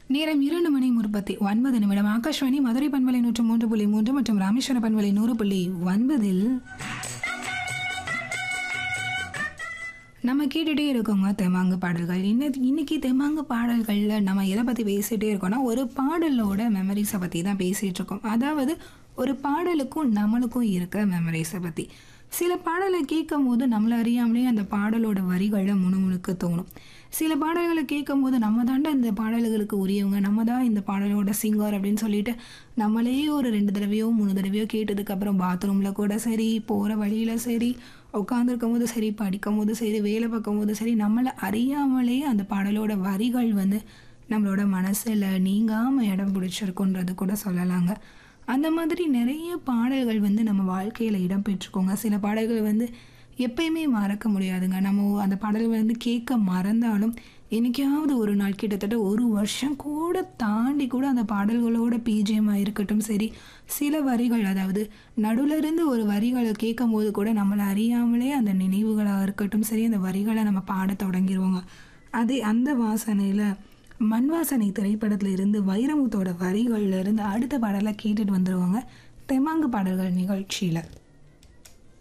நேரம் இரண்டு மணி முற்பத்தி ஒன்பது நிமிடம் ஆகாஷ்வாணி மதுரை பண்பலை நூற்று மூன்று புள்ளி மூன்று மற்றும் ராமேஸ்வர பண்பலை நூறு புள்ளி ஒன்பதில் நம்ம கேட்டுகிட்டே இருக்கோங்க தெமாங்கு பாடல்கள் இன்னைக்கு இன்னைக்கு தெமாங்கு பாடல்களில் நம்ம எதை பற்றி பேசிகிட்டே இருக்கோம்னா ஒரு பாடலோட மெமரிஸை பற்றி தான் பேசிகிட்டு இருக்கோம் அதாவது ஒரு பாடலுக்கும் நம்மளுக்கும் இருக்க மெமரிஸை பற்றி சில பாடலை கேட்கும் போது நம்மளை அறியாமலே அந்த பாடலோட வரிகளை முணுமுணுக்க தோணும் சில பாடல்களை கேட்கும் போது நம்ம தாண்டா இந்த பாடல்களுக்கு உரியவங்க நம்ம தான் இந்த பாடலோட சிங்கர் அப்படின்னு சொல்லிட்டு நம்மளே ஒரு ரெண்டு தடவையோ மூணு தடவையோ கேட்டதுக்கப்புறம் பாத்ரூமில் கூட சரி போகிற வழியில் சரி உட்காந்துருக்கும் போது சரி படிக்கும் போது சரி வேலை பார்க்கும் போது சரி நம்மளை அறியாமலே அந்த பாடலோட வரிகள் வந்து நம்மளோட மனசில் நீங்காமல் இடம் பிடிச்சிருக்குன்றது கூட சொல்லலாங்க அந்த மாதிரி நிறைய பாடல்கள் வந்து நம்ம வாழ்க்கையில் இடம் பெற்றுக்கோங்க சில பாடல்கள் வந்து எப்பயுமே மறக்க முடியாதுங்க நம்ம அந்த பாடல்கள் வந்து கேட்க மறந்தாலும் என்னைக்காவது ஒரு நாள் கிட்டத்தட்ட ஒரு வருஷம் கூட தாண்டி கூட அந்த பாடல்களோட பிஜிஎம்மாக இருக்கட்டும் சரி சில வரிகள் அதாவது நடுவில் இருந்து ஒரு வரிகளை கேட்கும் போது கூட நம்மளை அறியாமலே அந்த நினைவுகளாக இருக்கட்டும் சரி அந்த வரிகளை நம்ம பாட தொடங்கிடுவோங்க அதே அந்த வாசனையில் மண் வாசனை திரைப்படத்தில் இருந்து வைரமுத்தோட வரிகள்ல இருந்து அடுத்த பாடலை கேட்டுட்டு வந்துடுவாங்க தெமாங்கு பாடல்கள் நிகழ்ச்சியில்